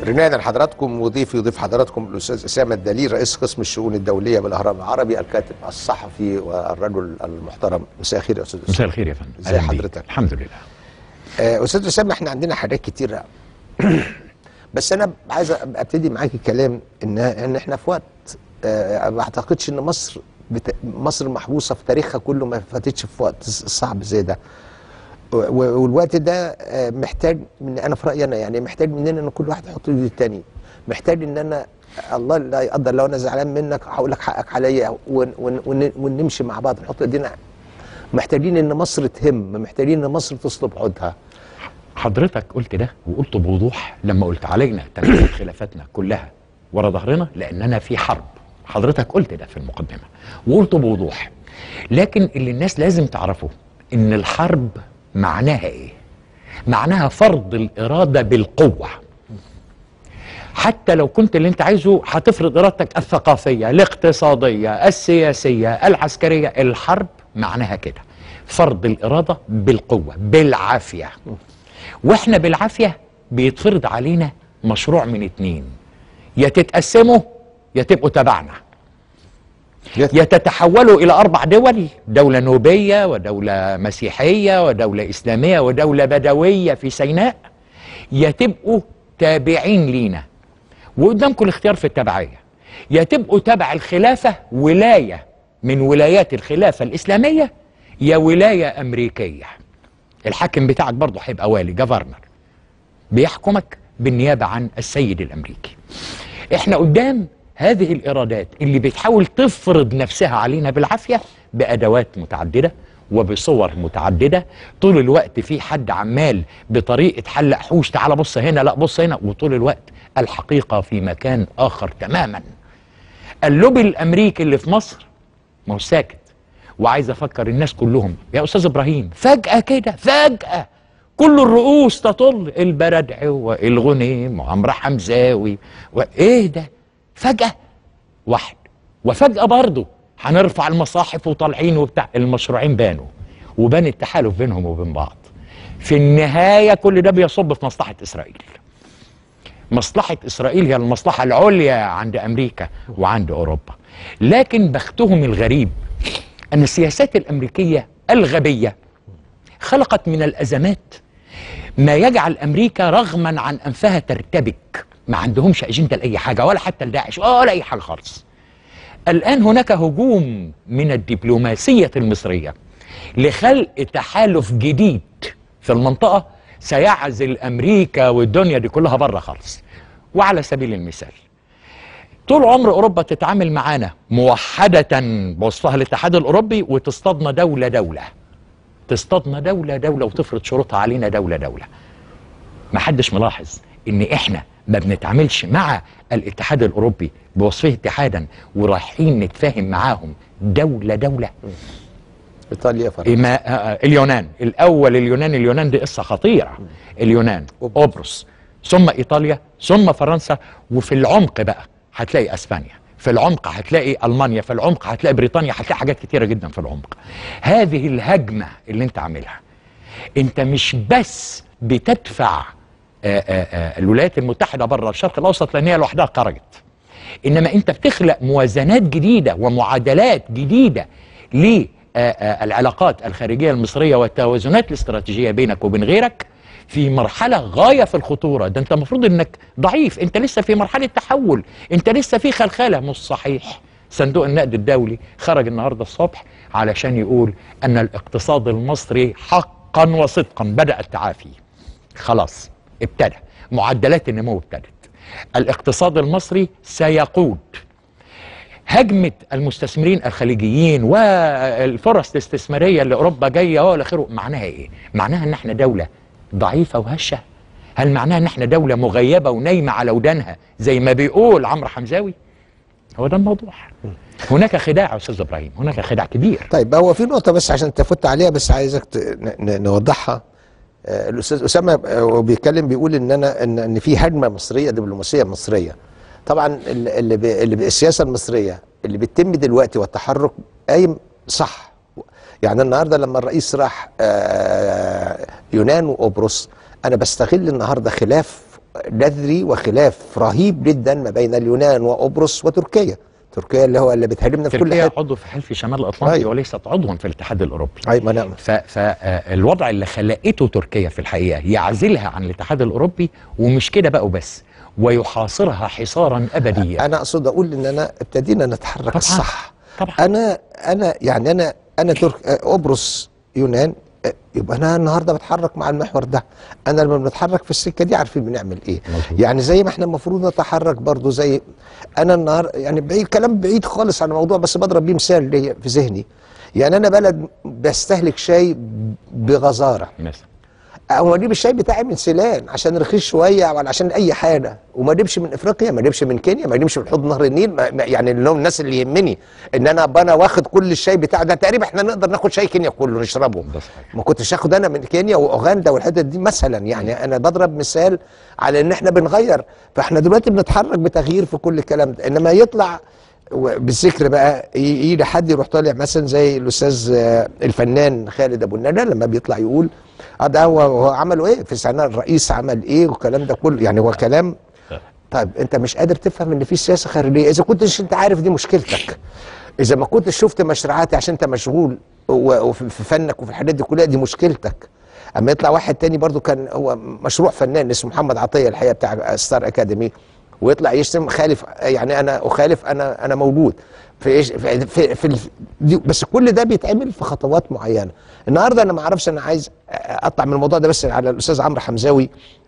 رجعنا لحضراتكم وضيفي يضيف حضراتكم الاستاذ اسامه الدليل رئيس قسم الشؤون الدوليه بالاهرام العربي الكاتب الصحفي والرجل المحترم مساء الخير يا استاذ اسامه مساء الخير يا فندم ازي أهلاً بيك. حضرتك؟ الحمد لله آه، استاذ اسامه احنا عندنا حاجات كتيره بس انا عايز ابتدي معاك الكلام ان ان احنا في وقت آه، ما اعتقدش ان مصر بت... مصر محبوسه في تاريخها كله ما فاتتش في وقت صعب زي ده و- و- والوقت ده آه، محتاج من انا في رايي انا يعني محتاج مننا ان كل واحد يحط ايده التاني محتاج ان انا الله لا يقدر لو انا زعلان منك هقول لك حقك عليا ون- ون- ون- ونمشي مع بعض نحط ايدينا محتاجين ان مصر تهم محتاجين ان مصر تصلب عودها حضرتك قلت ده وقلت بوضوح لما قلت علينا تنفيذ خلافاتنا كلها ورا ظهرنا لاننا في حرب حضرتك قلت ده في المقدمه وقلت بوضوح لكن اللي الناس لازم تعرفه ان الحرب معناها ايه معناها فرض الاراده بالقوه حتى لو كنت اللي انت عايزه هتفرض ارادتك الثقافيه الاقتصاديه السياسيه العسكريه الحرب معناها كده فرض الاراده بالقوه بالعافيه واحنا بالعافيه بيتفرض علينا مشروع من اتنين يا تتقسموا يا تبقوا تبعنا يا تتحولوا الى اربع دول دوله نوبيه ودوله مسيحيه ودوله اسلاميه ودوله بدويه في سيناء يا تبقوا تابعين لينا وقدامكم الاختيار في التبعيه يا تبقوا تبع الخلافه ولايه من ولايات الخلافه الاسلاميه يا ولايه امريكيه الحاكم بتاعك برضه هيبقى والي جفرنر بيحكمك بالنيابه عن السيد الامريكي احنا قدام هذه الارادات اللي بتحاول تفرض نفسها علينا بالعافيه بادوات متعدده وبصور متعدده طول الوقت في حد عمال بطريقه حلق حوش تعال بص هنا لا بص هنا وطول الوقت الحقيقه في مكان اخر تماما اللوبي الامريكي اللي في مصر ما هو ساكت وعايز افكر الناس كلهم يا استاذ ابراهيم فجاه كده فجاه كل الرؤوس تطل البردع والغنيم وعمرو حمزاوي وايه ده فجاه واحد وفجاه برضه هنرفع المصاحف وطالعين وبتاع المشروعين بانوا وبان التحالف بينهم وبين بعض في النهايه كل ده بيصب في مصلحه اسرائيل مصلحة إسرائيل هي المصلحة العليا عند أمريكا وعند أوروبا لكن بختهم الغريب أن السياسات الأمريكية الغبية خلقت من الأزمات ما يجعل أمريكا رغما عن أنفها ترتبك ما عندهمش أجندة لأي حاجة ولا حتى لداعش ولا أي حاجة خالص الآن هناك هجوم من الدبلوماسية المصرية لخلق تحالف جديد في المنطقة سيعزل أمريكا والدنيا دي كلها بره خالص وعلى سبيل المثال طول عمر أوروبا تتعامل معانا موحدة بوصفها الاتحاد الأوروبي وتصطادنا دولة دولة تصطادنا دولة دولة وتفرض شروطها علينا دولة دولة ما حدش ملاحظ ان احنا ما بنتعاملش مع الاتحاد الاوروبي بوصفه اتحادا ورايحين نتفاهم معاهم دوله دوله ايطاليا فرنسا ما آه، اليونان الاول اليونان اليونان دي قصه خطيره اليونان قبرص ثم ايطاليا ثم فرنسا وفي العمق بقى هتلاقي اسبانيا في العمق هتلاقي المانيا في العمق هتلاقي بريطانيا هتلاقي حاجات كتيره جدا في العمق هذه الهجمه اللي انت عاملها انت مش بس بتدفع آآ آآ الولايات المتحده بره الشرق الاوسط لان هي لوحدها خرجت انما انت بتخلق موازنات جديده ومعادلات جديده للعلاقات الخارجيه المصريه والتوازنات الاستراتيجيه بينك وبين غيرك في مرحله غايه في الخطوره ده انت المفروض انك ضعيف انت لسه في مرحله تحول انت لسه في خلخله مش صحيح صندوق النقد الدولي خرج النهارده الصبح علشان يقول ان الاقتصاد المصري حقا وصدقا بدا التعافي خلاص ابتدى معدلات النمو ابتدت الاقتصاد المصري سيقود هجمة المستثمرين الخليجيين والفرص الاستثمارية اللي أوروبا جاية والى آخره معناها إيه؟ معناها إن إحنا دولة ضعيفة وهشة؟ هل معناها إن إحنا دولة مغيبة ونايمة على ودانها زي ما بيقول عمرو حمزاوي؟ هو ده الموضوع هناك خداع يا أستاذ إبراهيم هناك خداع كبير طيب هو في نقطة بس عشان تفوت عليها بس عايزك ت- ن- ن- نوضحها آه، الأستاذ أسامة آه، وبيتكلم بيقول إن أنا إن إن في هجمة مصرية دبلوماسية مصرية طبعا ال- اللي بي- اللي بي- السياسة المصرية اللي بتتم دلوقتي والتحرك قايم صح يعني النهارده لما الرئيس راح آه، يونان وقبرص أنا بستغل النهارده خلاف جذري وخلاف رهيب جدا ما بين اليونان وقبرص وتركيا تركيا اللي هو اللي بتهاجمنا في كل تركيا حته عضو في حلف شمال الاطلنطي أيوة. وليست عضوا في الاتحاد الاوروبي اي ما نعم فالوضع اللي خلقته تركيا في الحقيقه يعزلها عن الاتحاد الاوروبي ومش كده بقى وبس ويحاصرها حصارا ابديا انا اقصد اقول ان انا ابتدينا نتحرك طبعاً. الصح طبعا انا انا يعني انا انا ترك قبرص يونان آه، يبقى انا النهارده بتحرك مع المحور ده انا لما بنتحرك في السكه دي عارفين بنعمل ايه مظبوط. يعني زي ما احنا المفروض نتحرك برضو زي انا النهار يعني بعيد كلام بعيد خالص عن الموضوع بس بضرب بيه مثال ليا في ذهني يعني انا بلد بستهلك شاي بغزاره مثلا او اجيب الشاي بتاعي من سيلان عشان رخيص شويه ولا عشان اي حاجه وما اجيبش من افريقيا ما اجيبش من كينيا ما اجيبش من حوض نهر النيل ما ما- يعني اللي هم الناس اللي يهمني ان انا ابقى انا واخد كل الشاي بتاعي ده تقريبا احنا نقدر ناخد شاي كينيا كله نشربه ده صحيح. ما كنتش اخد انا من كينيا واوغندا والحتت دي مثلا يعني انا بضرب مثال على ان احنا بنغير فاحنا دلوقتي بنتحرك بتغيير في كل الكلام ده انما يطلع و- بالذكر بقى ي- يجي حد يروح طالع مثلا زي الاستاذ آه، الفنان خالد ابو الندى لما بيطلع يقول اه ده هو هو عملوا ايه في سنه الرئيس عمل ايه والكلام ده كله يعني هو كلام طيب انت مش قادر تفهم ان في سياسه خارجيه اذا كنتش انت عارف دي مشكلتك اذا ما كنتش شفت مشروعاتي عشان انت مشغول و- وفي في فنك وفي الحاجات دي كلها دي مشكلتك اما يطلع واحد تاني برضو كان هو مشروع فنان اسمه محمد عطيه الحقيقه بتاع ستار اكاديمي ويطلع يشتم خالف يعني انا اخالف انا انا موجود في إيش- في في, في الف- دي بس كل ده بيتعمل في خطوات معينه النهارده انا ما اعرفش انا عايز اطلع من الموضوع ده بس على الاستاذ عمرو حمزاوي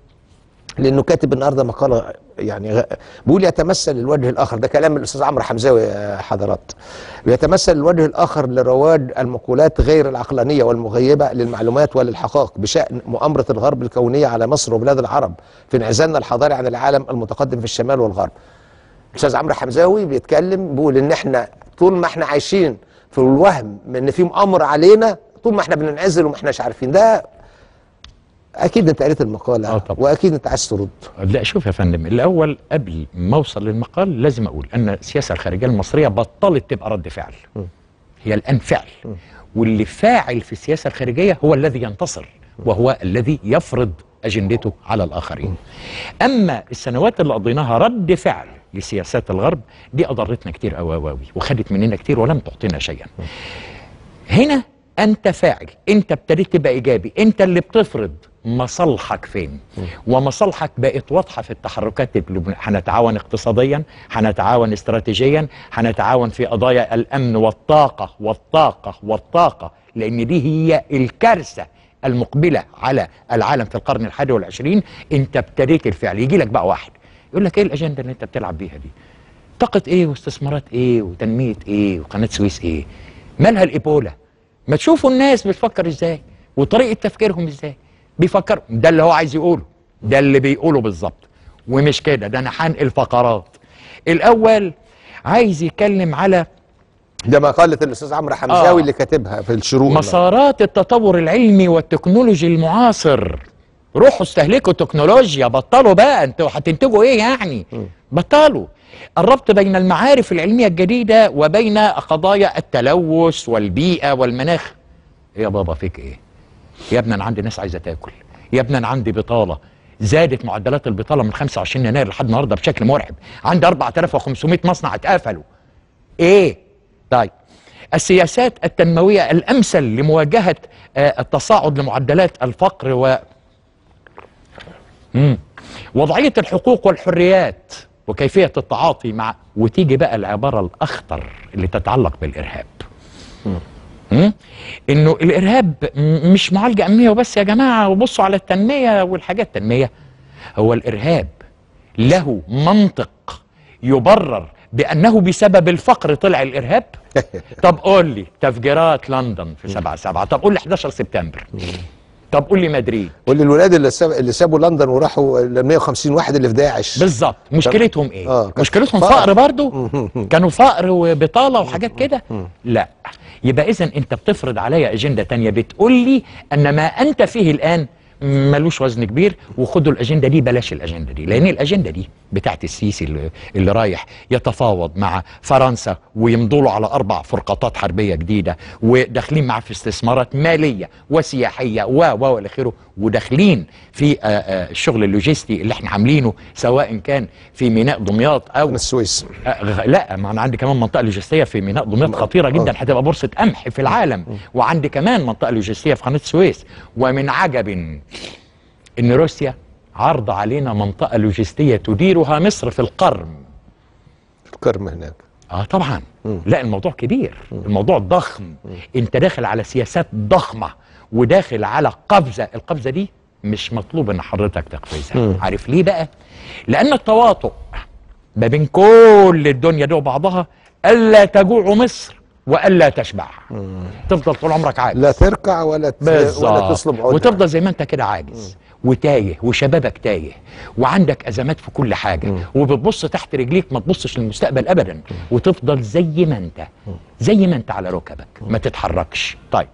لانه كاتب النهارده مقاله يعني غ- بيقول يتمثل الوجه الاخر ده كلام الاستاذ عمرو حمزاوي يا حضرات يتمثل الوجه الاخر لرواج المقولات غير العقلانيه والمغيبه للمعلومات وللحقائق بشان مؤامره الغرب الكونيه على مصر وبلاد العرب في انعزالنا الحضاري عن العالم المتقدم في الشمال والغرب الاستاذ عمرو حمزاوي بيتكلم بيقول ان احنا طول ما احنا عايشين في الوهم من ان في مؤامره علينا طول ما احنا بننعزل وما احناش عارفين ده اكيد انت قريت المقاله آه طبعا. واكيد انت عايز ترد لا شوف يا فندم الاول قبل ما اوصل للمقال لازم اقول ان السياسه الخارجيه المصريه بطلت تبقى رد فعل هي الان فعل واللي فاعل في السياسه الخارجيه هو الذي ينتصر وهو الذي يفرض اجندته على الاخرين اما السنوات اللي قضيناها رد فعل لسياسات الغرب دي اضرتنا كتير قوي قوي وخدت مننا كتير ولم تعطينا شيئا هنا انت فاعل انت ابتديت تبقى ايجابي انت اللي بتفرض مصالحك فين ومصالحك بقت واضحه في التحركات اللي بن- هنتعاون اقتصاديا هنتعاون استراتيجيا هنتعاون في قضايا الامن والطاقه والطاقه والطاقه لان دي هي الكارثه المقبله على العالم في القرن الحادي والعشرين انت ابتديت الفعل يجي لك بقى واحد يقول لك ايه الاجنده اللي انت بتلعب بيها دي طاقة ايه واستثمارات ايه وتنمية ايه وقناة سويس ايه مالها الايبولا ما تشوفوا الناس بتفكر ازاي وطريقة تفكيرهم ازاي بيفكروا ده اللي هو عايز يقوله ده اللي بيقوله بالظبط ومش كده ده انا هنقل فقرات الاول عايز يتكلم على ده مقاله الاستاذ عمرو حمزاوي آه. اللي كاتبها في الشروق مسارات التطور العلمي والتكنولوجي المعاصر روحوا استهلكوا تكنولوجيا بطلوا بقى انتوا هتنتجوا ايه يعني بطلوا الربط بين المعارف العلمية الجديدة وبين قضايا التلوث والبيئة والمناخ يا بابا فيك ايه يا ابني انا عندي ناس عايزة تاكل يا ابني انا عندي بطالة زادت معدلات البطالة من 25 يناير لحد النهارده بشكل مرعب عندي 4500 مصنع اتقفلوا ايه طيب السياسات التنموية الأمثل لمواجهة آه، التصاعد لمعدلات الفقر و مم. وضعية الحقوق والحريات وكيفية التعاطي مع وتيجي بقى العبارة الأخطر اللي تتعلق بالإرهاب مم؟ انه الارهاب م- مش معالجه امنيه وبس يا جماعه وبصوا على التنميه والحاجات التنميه هو الارهاب له منطق يبرر بانه بسبب الفقر طلع الارهاب طب قول لي تفجيرات لندن في 7 7 طب قول لي 11 سبتمبر طب قول لي مدريد واللي الولاد اللي, ساب اللي سابوا لندن وراحوا ال 150 واحد اللي في داعش بالظبط مشكلتهم ايه آه، كان مشكلتهم فقر. فقر برضو كانوا فقر وبطاله وحاجات كده لا يبقى اذا انت بتفرض عليا اجنده تانية بتقول لي ان ما انت فيه الان ملوش وزن كبير وخدوا الاجنده دي بلاش الاجنده دي لان الاجنده دي بتاعت السيسي اللي, اللي رايح يتفاوض مع فرنسا ويمضوا له على اربع فرقاطات حربيه جديده وداخلين معاه في استثمارات ماليه وسياحيه و و والى اخره وداخلين في آه، آه، الشغل اللوجستي اللي احنا عاملينه سواء كان في ميناء دمياط او من السويس آه، غ- لا ما انا عندي كمان منطقه لوجستيه في ميناء دمياط خطيره جدا آه. هتبقى بورصه قمح في العالم وعندي كمان منطقه لوجستيه في قناه السويس ومن عجب ان روسيا عرض علينا منطقه لوجستيه تديرها مصر في القرم الكرم هناك اه طبعا لا الموضوع كبير الموضوع ضخم انت داخل على سياسات ضخمه وداخل على قفزه القفزه دي مش مطلوب ان حضرتك تقفزها عارف ليه بقى لان التواطؤ ما بين كل الدنيا دي وبعضها الا تجوع مصر والا تشبع تفضل طول عمرك عاجز لا تركع ولا ت... ولا بالظبط تصلب عودة وتفضل زي ما انت كده عاجز وتايه وشبابك تايه وعندك ازمات في كل حاجه وبتبص تحت رجليك ما تبصش للمستقبل ابدا وتفضل زي ما انت زي ما انت على ركبك ما تتحركش طيب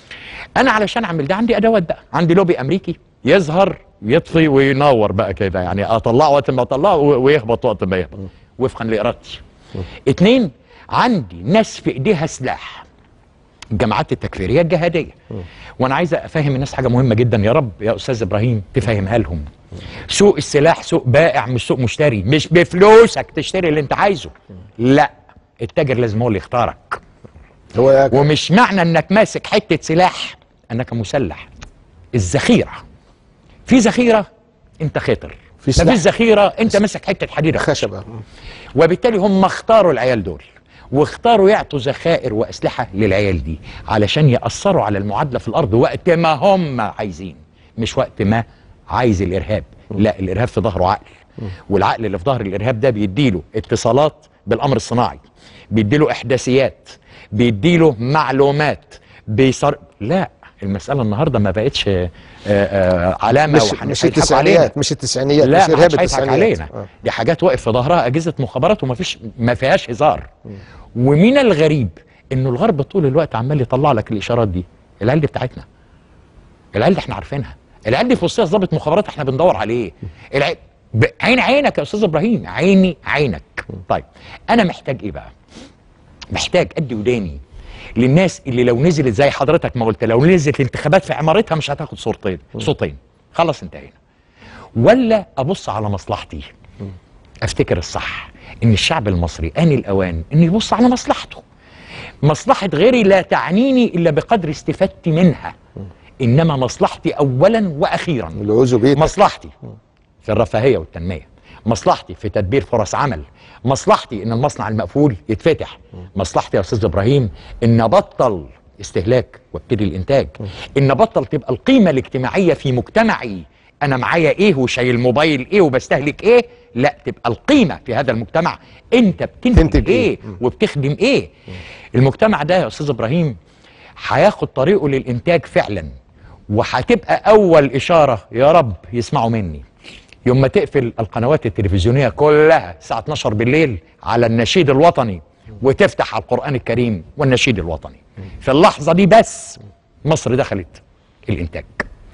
انا علشان اعمل ده عندي ادوات بقى عندي لوبي امريكي يظهر يطفي وينور بقى كده يعني اطلعه وقت ما اطلعه و- ويهبط وقت ما يهبط وفقا لارادتي اتنين عندي ناس في ايديها سلاح الجماعات التكفيريه الجهاديه وانا عايز افهم الناس حاجه مهمه جدا يا رب يا استاذ ابراهيم تفهمها لهم سوق السلاح سوق بائع مش سوق مشتري مش بفلوسك تشتري اللي انت عايزه لا التاجر لازم هو اللي يختارك هو ومش معنى انك ماسك حته سلاح انك مسلح الذخيره في ذخيره انت خطر في ما سلاح. فيش ذخيره انت ماسك حته حديده خشبة وبالتالي هم اختاروا العيال دول واختاروا يعطوا ذخائر واسلحه للعيال دي علشان ياثروا على المعادله في الارض وقت ما هم عايزين مش وقت ما عايز الارهاب لا الارهاب في ظهره عقل والعقل اللي في ظهر الارهاب ده بيديله اتصالات بالامر الصناعي بيديله احداثيات بيديله معلومات بيصر لا المساله النهارده ما بقتش آه، آه، علامه مش وهن- مش هيضحكوا علينا. التسعينيات مش التسعينيات لا مش ما ارهاب حدش هيضحك التسعينيات علينا آه. دي حاجات واقف في ظهرها اجهزه مخابرات وما فيش ما فيهاش هزار ومن الغريب انه الغرب طول الوقت عمال يطلع لك الاشارات دي العيال دي بتاعتنا العيال دي احنا عارفينها العيال دي في وسطها ضابط مخابرات احنا بندور عليه العيال ب- عين عينك يا استاذ ابراهيم عيني عينك طيب انا محتاج ايه بقى محتاج ادي وداني للناس اللي لو نزلت زي حضرتك ما قلت لو نزلت الانتخابات في عمارتها مش هتاخد صورتين صوتين خلاص انتهينا ولا ابص على مصلحتي افتكر الصح ان الشعب المصري ان الاوان ان يبص على مصلحته مصلحه غيري لا تعنيني الا بقدر استفادتي منها انما مصلحتي اولا واخيرا العوذ بيتك مصلحتي في الرفاهيه والتنميه مصلحتي في تدبير فرص عمل مصلحتي ان المصنع المقفول يتفتح مصلحتي يا استاذ ابراهيم ان ابطل استهلاك وابتدي الانتاج ان ابطل تبقى القيمه الاجتماعيه في مجتمعي انا معايا ايه وشايل موبايل ايه وبستهلك ايه لا تبقى القيمه في هذا المجتمع انت تنتج بتنتج إيه؟ ايه وبتخدم ايه المجتمع ده يا استاذ ابراهيم هياخد طريقه للانتاج فعلا وهتبقى اول اشاره يا رب يسمعوا مني يوم ما تقفل القنوات التلفزيونيه كلها الساعه 12 بالليل على النشيد الوطني وتفتح على القران الكريم والنشيد الوطني في اللحظه دي بس مصر دخلت الانتاج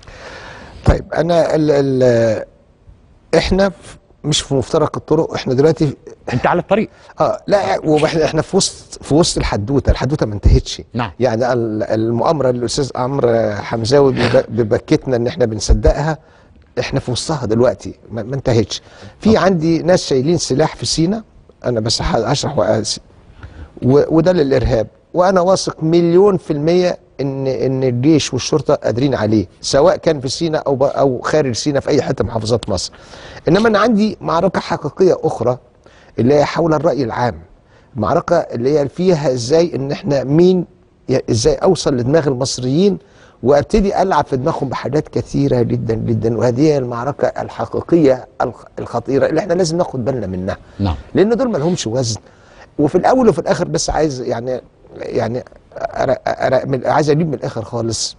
طيب انا ال ال احنا في- مش في مفترق الطرق احنا دلوقتي انت على الطريق اه لا واحنا احنا في وسط في وسط الحدوته الحدوته ما انتهتش نعم. يعني ال- المؤامره اللي الاستاذ عمرو حمزاوي بيب- بيبكتنا ان احنا بنصدقها احنا في وسطها دلوقتي ما, ما انتهتش في عندي ناس شايلين سلاح في سينا انا بس ه- هشرح وأس- و- وده للارهاب وانا واثق مليون في الميه ان ان الجيش والشرطه قادرين عليه سواء كان في سينا او ب- او خارج سينا في اي حته من محافظات مصر انما انا عندي معركه حقيقيه اخرى اللي هي حول الراي العام معركه اللي هي فيها ازاي ان احنا مين ي- ازاي اوصل لدماغ المصريين وابتدي العب في دماغهم بحاجات كثيره جدا جدا وهذه هي المعركه الحقيقيه الخ- الخطيره اللي احنا لازم ناخد بالنا منها نعم لان دول ما لهمش وزن وفي الاول وفي الاخر بس عايز يعني يعني أرى أرى من عايز اجيب من الاخر خالص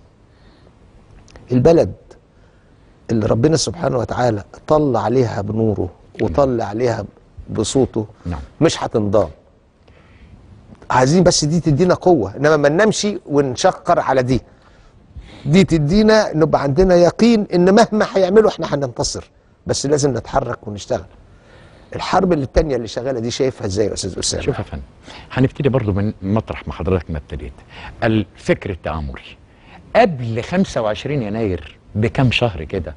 البلد اللي ربنا سبحانه وتعالى طل عليها بنوره وطل عليها بصوته نعم. مش هتنضام عايزين بس دي تدينا قوه انما ما ننامش ونشقر على دي دي تدينا نبقى عندنا يقين ان مهما هيعملوا احنا هننتصر بس لازم نتحرك ونشتغل الحرب اللي التانية اللي شغاله دي شايفها ازاي يا استاذ اسامه شوف يا فندم هنبتدي برضو من مطرح ما حضرتك ما ابتديت الفكر التآمري قبل 25 يناير بكم شهر كده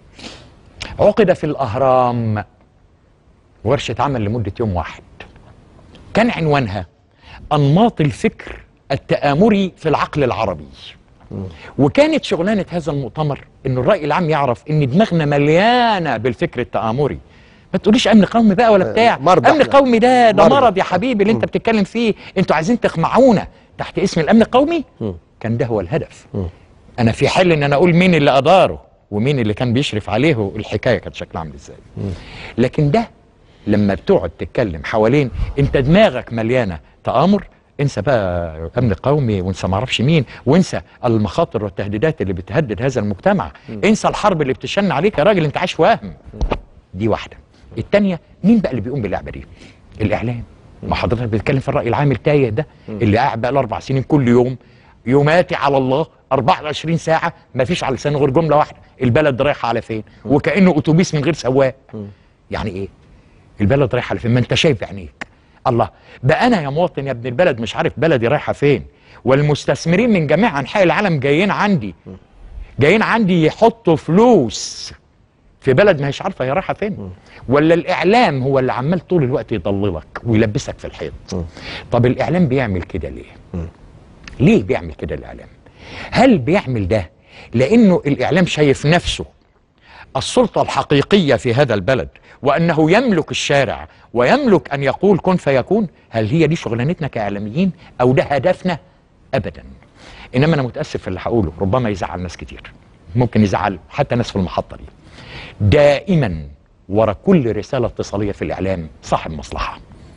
عقد في الأهرام ورشة عمل لمدة يوم واحد كان عنوانها أنماط الفكر التآمري في العقل العربي وكانت شغلانة هذا المؤتمر إن الرأي العام يعرف إن دماغنا مليانة بالفكر التآمري ما تقوليش امن قومي بقى ولا بتاع مرضى امن احنا. قومي ده ده مرضى. مرض يا حبيبي اللي انت بتتكلم فيه انتوا عايزين تخمعونا تحت اسم الامن القومي مم. كان ده هو الهدف مم. انا في حل ان انا اقول مين اللي اداره ومين اللي كان بيشرف عليه الحكايه كانت شكلها عامل ازاي لكن ده لما بتقعد تتكلم حوالين انت دماغك مليانه تآمر انسى بقى امن قومي وانسى ما اعرفش مين وانسى المخاطر والتهديدات اللي بتهدد هذا المجتمع انسى الحرب اللي بتشن عليك يا راجل انت عايش في وهم دي واحده التانية مين بقى اللي بيقوم باللعبه دي الاعلام ما حضرتك بتتكلم في الراي العام التايه ده اللي قاعد بقى له اربع سنين كل يوم يوماتي على الله 24 ساعه ما فيش على لسانه غير جمله واحده البلد رايحه على فين وكانه اتوبيس من غير سواق يعني ايه البلد رايحه لفين ما انت شايف بعينيك الله بقى انا يا مواطن يا ابن البلد مش عارف بلدي رايحه فين والمستثمرين من جميع انحاء العالم جايين عندي جايين عندي يحطوا فلوس في بلد ما هيش عارفه هي رايحه فين ولا الاعلام هو اللي عمال طول الوقت يضللك ويلبسك في الحيط طب الاعلام بيعمل كده ليه ليه بيعمل كده الاعلام هل بيعمل ده لانه الاعلام شايف نفسه السلطة الحقيقية في هذا البلد وأنه يملك الشارع ويملك أن يقول كن فيكون هل هي دي شغلانتنا كإعلاميين أو ده هدفنا أبدا إنما أنا متأسف في اللي هقوله ربما يزعل ناس كتير ممكن يزعل حتى ناس في المحطة دي دائما ورا كل رسالة اتصالية في الإعلام صاحب مصلحة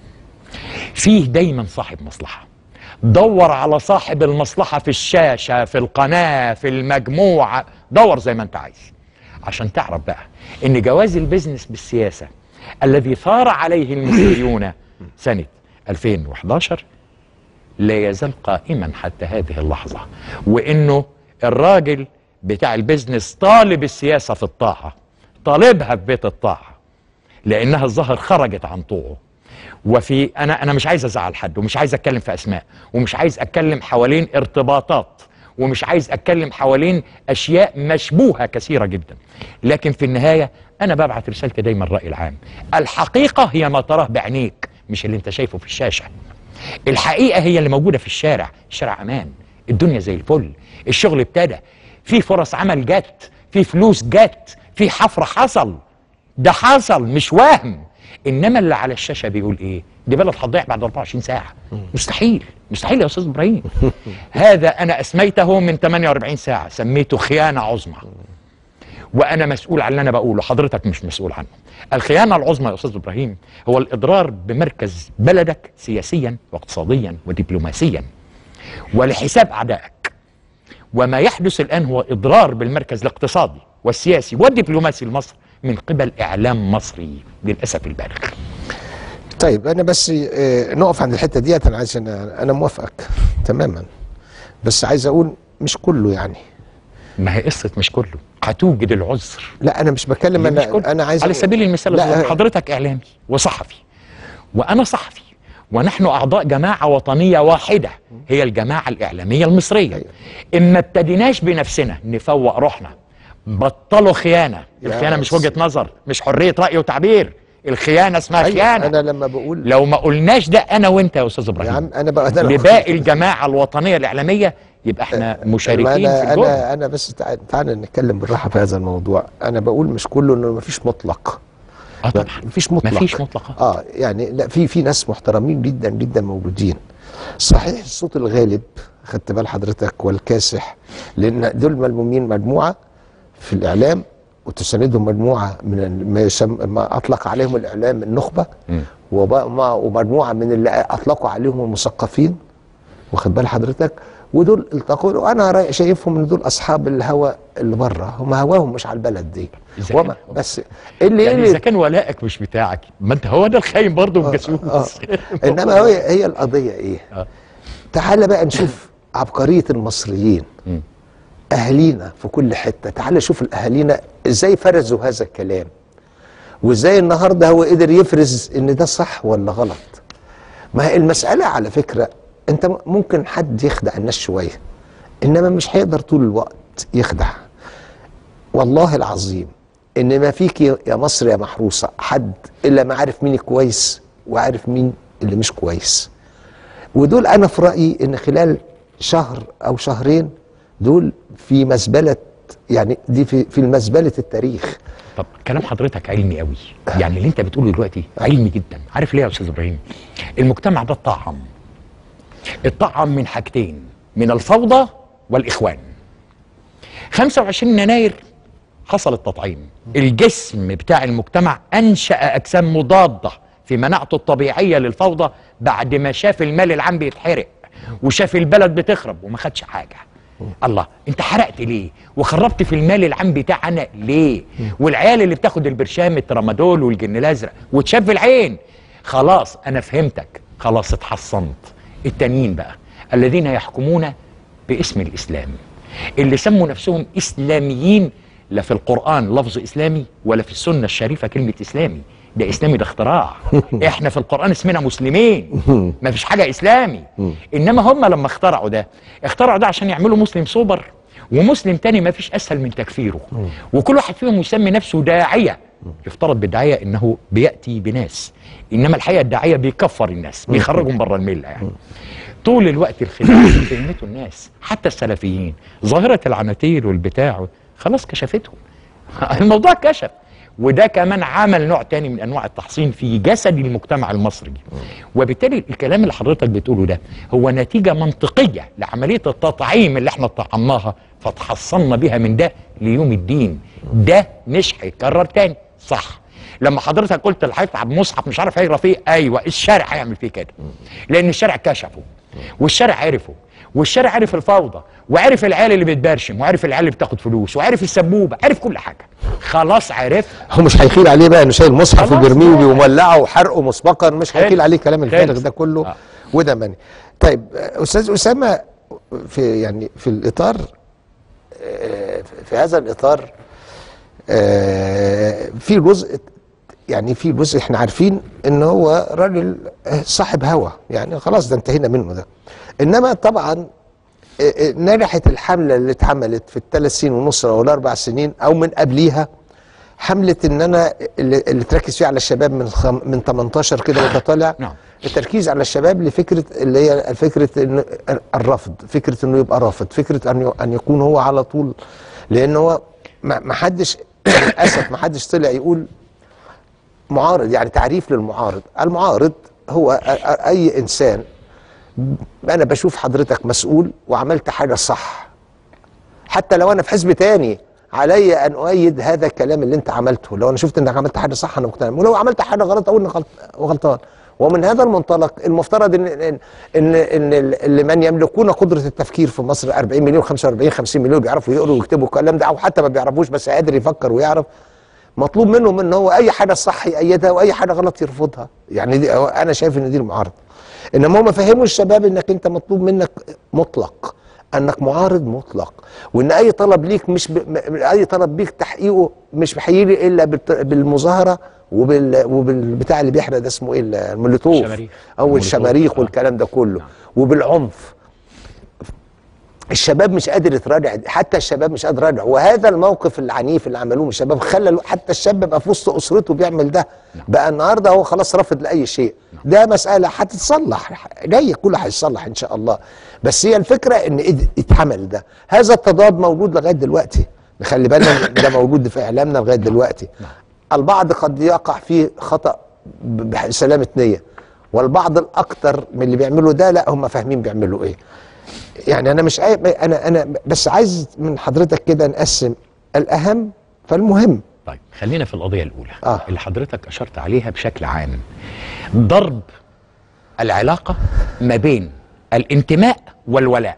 فيه دايما صاحب مصلحة دور على صاحب المصلحة في الشاشة في القناة في المجموعة دور زي ما انت عايز عشان تعرف بقى ان جواز البزنس بالسياسة الذي ثار عليه المصريون سنة 2011 لا يزال قائما حتى هذه اللحظة وانه الراجل بتاع البزنس طالب السياسة في الطاعة طالبها في بيت الطاعة لانها الظاهر خرجت عن طوعه وفي انا انا مش عايز ازعل حد ومش عايز اتكلم في اسماء ومش عايز اتكلم حوالين ارتباطات ومش عايز اتكلم حوالين اشياء مشبوهه كثيره جدا لكن في النهايه انا ببعت رسالتي دايما الراي العام الحقيقه هي ما تراه بعينيك مش اللي انت شايفه في الشاشه الحقيقه هي اللي موجوده في الشارع الشارع امان الدنيا زي الفل الشغل ابتدى في فرص عمل جت في فلوس جت في حفر حصل ده حصل مش وهم انما اللي على الشاشه بيقول ايه دي بلد هتضيع بعد 24 ساعه مستحيل مستحيل يا استاذ ابراهيم هذا انا اسميته من 48 ساعه سميته خيانه عظمى وانا مسؤول عن اللي انا بقوله حضرتك مش مسؤول عنه الخيانه العظمى يا استاذ ابراهيم هو الاضرار بمركز بلدك سياسيا واقتصاديا ودبلوماسيا ولحساب اعدائك وما يحدث الان هو اضرار بالمركز الاقتصادي والسياسي والدبلوماسي لمصر من قبل اعلام مصري للاسف البالغ طيب انا بس آه، نقف عند الحته ديت انا عايز انا انا موافقك تماما بس عايز اقول مش كله يعني ما هي قصه مش كله هتوجد العذر لا انا مش بتكلم مش كله. انا انا عايز على أقول- سبيل المثال لا لا حضرتك اعلامي وصحفي وانا صحفي ونحن اعضاء جماعه وطنيه واحده هي الجماعه الاعلاميه المصريه أيوة. ان ما ابتديناش بنفسنا نفوق روحنا بطلوا خيانه يا الخيانه مش أستاذ. وجهه نظر مش حريه راي وتعبير الخيانه اسمها أيوة، خيانه انا لما بقول لو ما قلناش ده انا وانت يا استاذ يا ابراهيم عم انا بقى أنا لباقي الجماعه الوطنيه الاعلاميه يبقى احنا مشاركين أنا في الجهد انا انا بس تع- تعالى نتكلم بالراحه في هذا الموضوع انا بقول مش كله انه ما فيش مطلق اه طبعا مفيش مطلق مفيش مطلقات اه يعني لا في في ناس محترمين جدا جدا موجودين صحيح الصوت الغالب خدت بال حضرتك والكاسح لان دول ملمومين مجموعه في الاعلام وتساندهم مجموعه من ال- ما يسمى ما اطلق عليهم الاعلام النخبه وب- ما- ومجموعه من اللي اطلقوا عليهم المثقفين واخد بال حضرتك ودول التقوا وانا رأي- شايفهم ان دول اصحاب الهوى اللي بره هم هواهم مش على البلد دي إذا وما كان- بس اللي يعني اللي اذا كان ولائك مش بتاعك ما انت هو ده الخاين برضه والجاسوس آه. انما هي هي القضيه ايه آه. تعال بقى نشوف عبقريه المصريين مم. اهالينا في كل حته تعال شوف الاهالينا ازاي فرزوا هذا الكلام وازاي النهارده هو قدر يفرز ان ده صح ولا غلط ما هي المساله على فكره انت م- ممكن حد يخدع الناس شويه انما مش هيقدر طول الوقت يخدع والله العظيم ان ما فيك يا يا مصر يا محروسه حد الا ما عارف مين كويس وعارف مين اللي مش كويس ودول انا في رايي ان خلال شهر او شهرين دول في مزبله يعني دي في في مزبله التاريخ طب كلام حضرتك علمي قوي يعني اللي انت بتقوله دلوقتي علمي جدا عارف ليه يا استاذ ابراهيم المجتمع ده اتطعم اتطعم من حاجتين من الفوضى والاخوان 25 يناير حصل التطعيم الجسم بتاع المجتمع انشا اجسام مضاده في مناعته الطبيعيه للفوضى بعد ما شاف المال العام بيتحرق وشاف البلد بتخرب وما خدش حاجه الله انت حرقت ليه وخربت في المال العام بتاعنا ليه والعيال اللي بتاخد البرشام الترامادول والجن الازرق وتشاف العين خلاص انا فهمتك خلاص اتحصنت التانيين بقى الذين يحكمون باسم الاسلام اللي سموا نفسهم اسلاميين لا في القران لفظ اسلامي ولا في السنه الشريفه كلمه اسلامي ده اسلامي ده اختراع احنا في القران اسمنا مسلمين ما فيش حاجه اسلامي انما هم لما اخترعوا ده اخترعوا ده عشان يعملوا مسلم سوبر ومسلم تاني ما فيش اسهل من تكفيره وكل واحد فيهم يسمي نفسه داعيه يفترض بالداعيه انه بياتي بناس انما الحقيقه الداعيه بيكفر الناس بيخرجهم بره المله يعني طول الوقت الخداع اللي فهمته الناس حتى السلفيين ظاهره العناتيل والبتاع خلاص كشفتهم الموضوع كشف وده كمان عمل نوع تاني من انواع التحصين في جسد المجتمع المصري وبالتالي الكلام اللي حضرتك بتقوله ده هو نتيجه منطقيه لعمليه التطعيم اللي احنا طعمناها فتحصلنا بيها من ده ليوم الدين ده مش هيتكرر تاني صح لما حضرتك قلت اللي هيتعب مصحف مش عارف هيقرا فيه ايوه الشارع هيعمل فيه كده لان الشارع كشفه والشارع عرفه والشارع عرف الفوضى وعرف العيال اللي بتبرشم وعرف العيال اللي بتاخد فلوس وعرف السبوبه عرف كل حاجه خلاص عرفها هو مش هيخيل عليه بقى انه شايل مصحف خلاص وبيرميه بقى. وبيولعه وحرقه مسبقا مش هيخيل خلص. عليه كلام الفارغ خلص. ده كله آه. وده مني طيب آه، استاذ اسامه في يعني في الاطار آه، في هذا الاطار آه، في جزء يعني في جزء احنا عارفين ان هو راجل آه، صاحب هوى يعني خلاص ده انتهينا منه ده انما طبعا آه، آه، نجحت الحمله اللي اتعملت في الثلاث سنين ونص او الاربع سنين او من قبليها حمله ان انا اللي, اللي تركز فيها على الشباب من خم من 18 كده وانت طالع نعم. التركيز على الشباب لفكره اللي هي فكره إن الرفض فكره انه يبقى رافض فكره ان ي- ان يكون هو على طول لان هو ما ما حدش للاسف ما حدش طلع يقول معارض يعني تعريف للمعارض المعارض هو أ- أ- اي انسان انا بشوف حضرتك مسؤول وعملت حاجه صح حتى لو انا في حزب تاني علي ان اؤيد هذا الكلام اللي انت عملته لو انا شفت انك عملت حاجه صح انا مقتنع ولو عملت حاجه غلط اقول انك غلط غلطان ومن هذا المنطلق المفترض ان ان ان, إن اللي من يملكون قدره التفكير في مصر 40 مليون 45 50 مليون بيعرفوا يقروا ويكتبوا الكلام ده او حتى ما بيعرفوش بس قادر يفكر ويعرف مطلوب منهم ان هو اي حاجه صح يأيدها واي حاجه غلط يرفضها يعني دي انا شايف ان دي المعارضه انما هم فهموا الشباب انك انت مطلوب منك مطلق انك معارض مطلق وان اي طلب ليك مش ب... م- اي طلب بيك تحقيقه مش هيجي الا بالت... بالمظاهره وبال وبالبتاع اللي بيحرق ده اسمه ايه المولوتوف الشماريخ. او المولوتوف، الشماريخ آه. والكلام ده كله نعم. وبالعنف الشباب مش قادر يتراجع حتى الشباب مش قادر يراجع وهذا الموقف العنيف اللي عملوه الشباب خلى الو- حتى الشاب بقى في وسط اسرته بيعمل ده بقى النهارده هو خلاص رافض لاي شيء ده مساله هتتصلح جايه كله هيتصلح ان شاء الله بس هي الفكره ان إد- اتعمل ده هذا التضاد موجود لغايه دلوقتي نخلي بالنا إن ده موجود في اعلامنا لغايه دلوقتي البعض قد يقع فيه خطا ب- بسلامه نيه والبعض الاكثر من اللي بيعملوا ده لا هم فاهمين بيعملوا ايه يعني انا مش عاي... انا انا بس عايز من حضرتك كده نقسم الاهم فالمهم طيب خلينا في القضية الأولى آه. اللي حضرتك أشرت عليها بشكل عام ضرب العلاقة ما بين الانتماء والولاء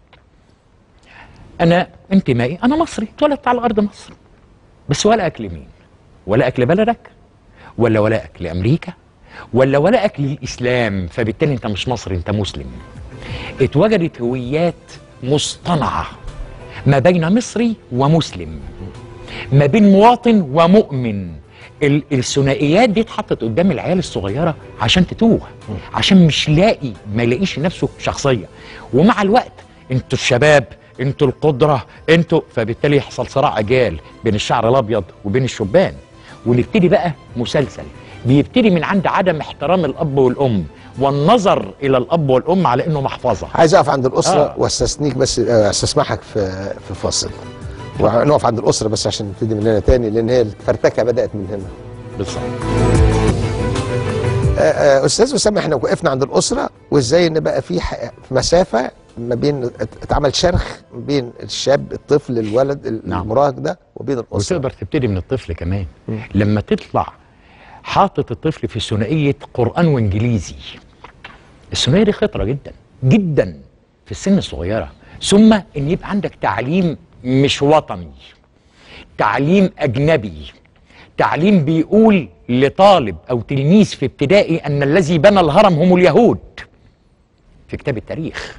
أنا انتمائي أنا مصري اتولدت على أرض مصر بس ولاءك لمين؟ ولاءك لبلدك ولا ولاءك لأمريكا ولا ولاءك للإسلام فبالتالي أنت مش مصري أنت مسلم اتوجدت هويات مصطنعة ما بين مصري ومسلم ما بين مواطن ومؤمن ال- الثنائيات دي اتحطت قدام العيال الصغيره عشان تتوه عشان مش لاقي ما يلاقيش لنفسه شخصيه ومع الوقت انتوا الشباب انتوا القدره انتوا فبالتالي يحصل صراع اجيال بين الشعر الابيض وبين الشبان ونبتدي بقى مسلسل بيبتدي من عند عدم احترام الاب والام والنظر الى الاب والام على انه محفظه عايز اقف عند الاسره آه. واستثنيك بس آه، استسمحك في في فاصل ونقف عند الاسره بس عشان نبتدي من هنا تاني لان هي الفرتكه بدات من هنا بالظبط آه، آه، استاذ اسامه احنا وقفنا عند الاسره وازاي ان بقى في ح- في مسافه ما بين ات- اتعمل شرخ بين الشاب الطفل الولد نعم. المراهق ده وبين الاسره وتقدر تبتدي من الطفل كمان لما تطلع حاطط الطفل في ثنائيه قران وانجليزي الثنائيه دي خطره جدا جدا في السن الصغيره ثم ان يبقى عندك تعليم مش وطني تعليم اجنبي تعليم بيقول لطالب او تلميذ في ابتدائي ان الذي بنى الهرم هم اليهود في كتاب التاريخ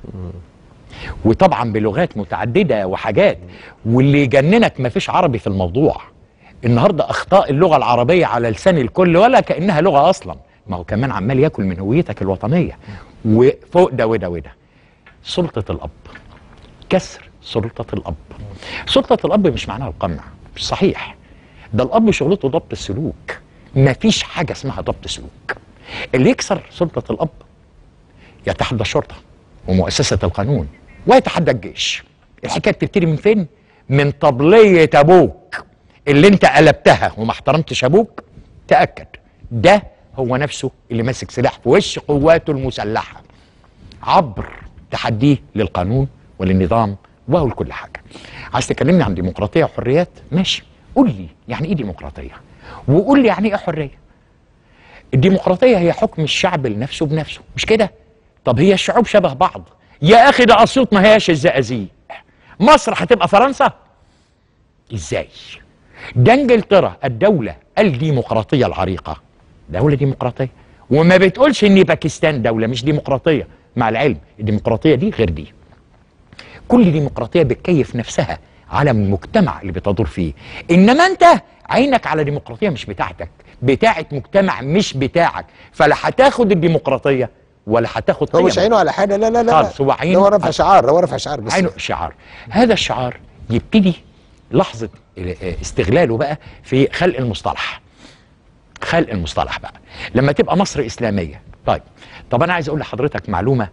وطبعا بلغات متعدده وحاجات واللي يجننك ما فيش عربي في الموضوع النهارده اخطاء اللغه العربيه على لسان الكل ولا كانها لغه اصلا ما هو كمان عمال ياكل من هويتك الوطنيه وفوق ده وده وده سلطه الاب كسر سلطه الاب سلطه الاب مش معناها القمع مش صحيح ده الاب شغلته ضبط السلوك ما فيش حاجه اسمها ضبط سلوك اللي يكسر سلطه الاب يتحدى الشرطه ومؤسسه القانون ويتحدى الجيش الحكايه بتبتدي من فين من طبليه ابوك اللي انت قلبتها وما احترمتش ابوك تاكد ده هو نفسه اللي ماسك سلاح في وش قواته المسلحه عبر تحديه للقانون وللنظام وهو لكل حاجه عايز تكلمني عن ديمقراطيه وحريات ماشي قول لي يعني ايه ديمقراطيه وقول لي يعني ايه حريه الديمقراطيه هي حكم الشعب لنفسه بنفسه مش كده طب هي الشعوب شبه بعض يا اخي ده اسيوط ما هياش الزقازيق مصر هتبقى فرنسا ازاي ده انجلترا الدوله الديمقراطيه العريقه دوله ديمقراطيه وما بتقولش ان باكستان دوله مش ديمقراطيه مع العلم الديمقراطيه دي غير دي كل ديمقراطيه بتكيف نفسها على المجتمع اللي بتدور فيه انما انت عينك على ديمقراطيه مش بتاعتك بتاعت مجتمع مش بتاعك فلا هتاخد الديمقراطيه ولا هتاخد هو مش قيمك. عينه على حاجه لا لا لا خالص، هو ده عينه هو رفع على- شعار هو رفع شعار بس عينه شعار هذا الشعار يبتدي لحظة استغلاله بقى في خلق المصطلح خلق المصطلح بقى لما تبقى مصر إسلامية طيب طب أنا عايز أقول لحضرتك معلومة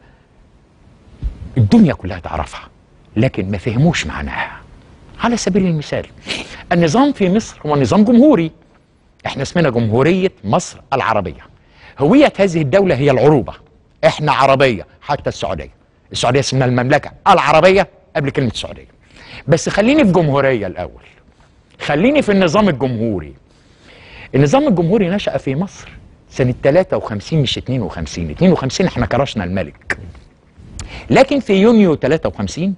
الدنيا كلها تعرفها لكن ما فهموش معناها على سبيل المثال النظام في مصر هو نظام جمهوري احنا اسمنا جمهورية مصر العربية هوية هذه الدولة هي العروبة احنا عربية حتى السعودية السعودية اسمها المملكة العربية قبل كلمة السعودية بس خليني في جمهورية الأول خليني في النظام الجمهوري النظام الجمهوري نشأ في مصر سنة 53 مش 52 52 احنا كرشنا الملك لكن في يونيو 53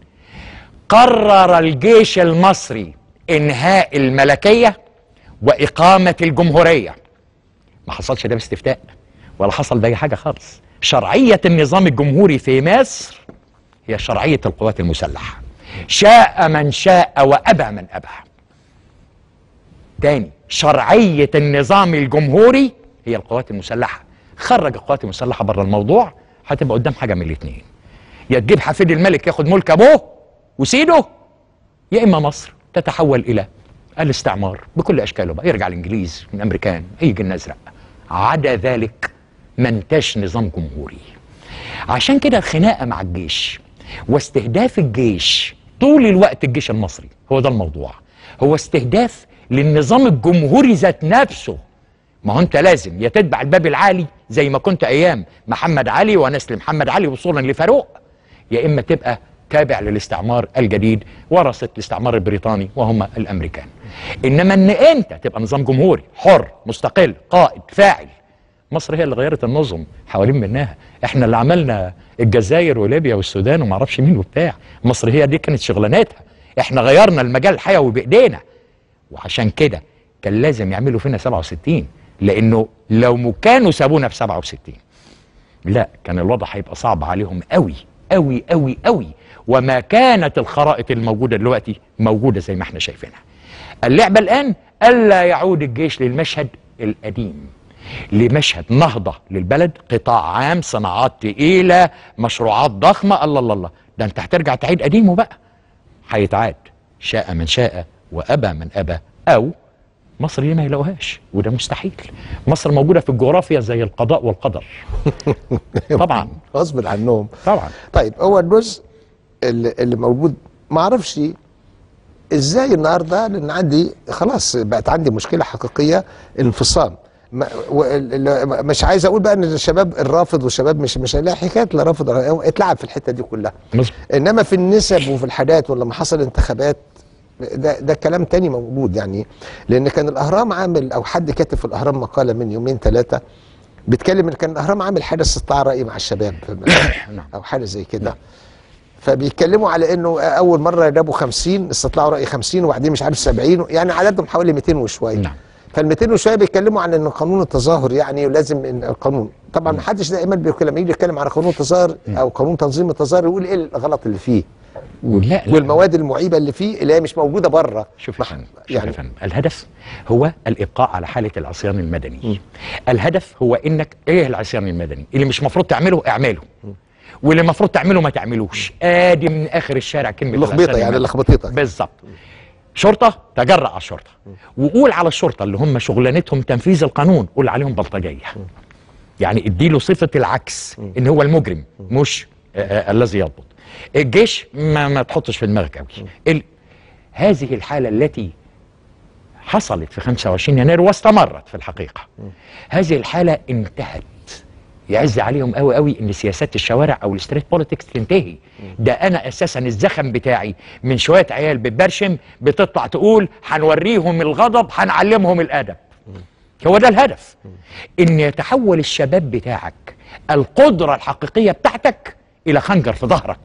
قرر الجيش المصري انهاء الملكيه واقامه الجمهوريه ما حصلش ده باستفتاء ولا حصل ده اي حاجه خالص شرعيه النظام الجمهوري في مصر هي شرعيه القوات المسلحه شاء من شاء وابى من ابى تاني شرعيه النظام الجمهوري هي القوات المسلحه خرج القوات المسلحه بره الموضوع هتبقى قدام حاجه من الاثنين يا تجيب حفيد الملك ياخد ملك ابوه وسيده يا اما مصر تتحول الى الاستعمار بكل اشكاله بقى يرجع الانجليز من الامريكان يجي الازرق عدا ذلك ما انتاش نظام جمهوري عشان كده الخناقه مع الجيش واستهداف الجيش طول الوقت الجيش المصري هو ده الموضوع هو استهداف للنظام الجمهوري ذات نفسه ما هو انت لازم يا تتبع الباب العالي زي ما كنت ايام محمد علي ونسل محمد علي وصولا لفاروق يا اما تبقى تابع للاستعمار الجديد ورثه الاستعمار البريطاني وهم الامريكان انما ان انت تبقى نظام جمهوري حر مستقل قائد فاعل مصر هي اللي غيرت النظم حوالين منها احنا اللي عملنا الجزائر وليبيا والسودان وما اعرفش مين وبتاع مصر هي دي كانت شغلانتها احنا غيرنا المجال الحيوي بايدينا وعشان كده كان لازم يعملوا فينا 67 لانه لو كانوا سابونا في 67 لا كان الوضع هيبقى صعب عليهم قوي قوي قوي قوي وما كانت الخرائط الموجوده دلوقتي موجوده زي ما احنا شايفينها اللعبه الان الا يعود الجيش للمشهد القديم لمشهد نهضه للبلد قطاع عام صناعات تقيله مشروعات ضخمه الله الله الله ده انت هترجع تعيد قديمه بقى هيتعاد شاء من شاء وابى من ابى او مصر ليه ما يلاقوهاش وده مستحيل مصر موجوده في الجغرافيا زي القضاء والقدر طبعا غصب عنهم طبعا طيب هو الجزء اللي, اللي موجود ما اعرفش ازاي النهارده لان عندي خلاص بقت عندي مشكله حقيقيه انفصام ما و- ال- ال- مش عايز اقول بقى ان الشباب الرافض والشباب مش مش لا حكايه لا رافض ولا- هو اتلعب في الحته دي كلها مظبوط انما في النسب وفي الحاجات ولما حصل انتخابات ده ده كلام تاني موجود يعني لان كان الاهرام عامل او حد كاتب في الاهرام مقاله من يومين ثلاثه بيتكلم ان كان الاهرام عامل حاجه استطلاع راي مع الشباب نعم. او حاجه زي كده فبيتكلموا على انه اول مره جابوا 50 استطلاعوا راي 50 وبعدين مش عارف 70 يعني عددهم حوالي 200 وشويه نعم. فال 200 وشويه بيتكلموا عن ان قانون التظاهر يعني ولازم ان القانون طبعا ما حدش دائما بيتكلم لما يجي يتكلم عن قانون التظاهر او قانون تنظيم التظاهر يقول ايه الغلط اللي فيه لا لا والمواد المعيبه اللي فيه اللي هي مش موجوده بره شوف يا فندم شوف يعني يا فندم الهدف هو الابقاء على حاله العصيان المدني الهدف هو انك ايه العصيان المدني اللي مش مفروض تعمله اعمله واللي المفروض تعمله ما تعملوش ادي من اخر الشارع كلمه اللخبطه العصيان يعني المدني. لخبطتك بالظبط شرطه تجرأ على الشرطه وقول على الشرطه اللي هم شغلانتهم تنفيذ القانون قول عليهم بلطجيه يعني اديله صفه العكس ان هو المجرم مش آه، آه، الذي يضبط الجيش ما, ما تحطش في دماغك قوي ال... هذه الحاله التي حصلت في 25 يناير واستمرت في الحقيقه هذه الحاله انتهت يعز عليهم قوي قوي ان سياسات الشوارع او الستريت بوليتكس تنتهي ده انا اساسا الزخم بتاعي من شويه عيال بتبرشم بتطلع تقول هنوريهم الغضب هنعلمهم الادب هو ده الهدف ان يتحول الشباب بتاعك القدره الحقيقيه بتاعتك الى خنجر في ظهرك